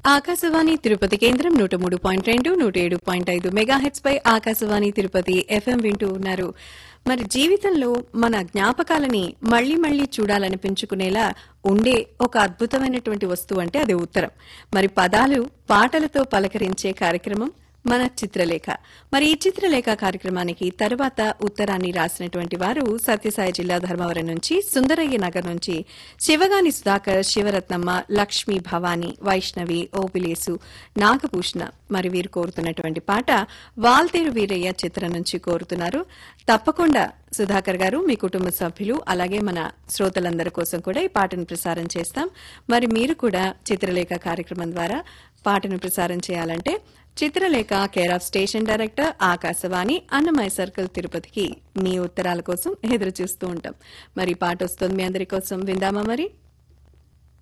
ఆకాశవాణి తిరుపతి కేంద్రం నూట మూడు పాయింట్ రెండు నూట ఏడు పాయింట్ ఐదు మెగాహెట్స్ పై ఆకాశవాణి తిరుపతి ఎఫ్ఎం వింటూ ఉన్నారు మరి జీవితంలో మన జ్ఞాపకాలని మళ్లీ మళ్లీ చూడాలనిపించుకునేలా ఉండే ఒక అద్భుతమైనటువంటి వస్తువు అంటే అది ఉత్తరం మరి పదాలు పాటలతో పలకరించే కార్యక్రమం మన చిత్రలేఖ మరి ఈ చిత్రలేఖ కార్యక్రమానికి తరువాత ఉత్తరాన్ని రాసినటువంటి వారు సత్యసాయి జిల్లా ధర్మవరం నుంచి సుందరయ్య నగర్ నుంచి శివగాని సుధాకర్ శివరత్నమ్మ లక్ష్మీ భవాని వైష్ణవి ఓపిలేసు నాగభూషణ మరి వీరు కోరుతున్నటువంటి పాట వాల్తేరు వీరయ్య చిత్రం నుంచి కోరుతున్నారు తప్పకుండా సుధాకర్ గారు మీ కుటుంబ సభ్యులు అలాగే మన శ్రోతలందరి కోసం కూడా ఈ పాటను ప్రసారం చేస్తాం మరి మీరు కూడా చిత్రలేఖ కార్యక్రమం ద్వారా పాటను ప్రసారం చేయాలంటే Chitralekha care of station director Akashvani Annamayya circle తిరుపతికి మీ ఉత్తరాల కోసం ఎదురు చూస్తూ ఉంటాం మరి పాట వస్తుంది మీ అందరి కోసం విందామా మరి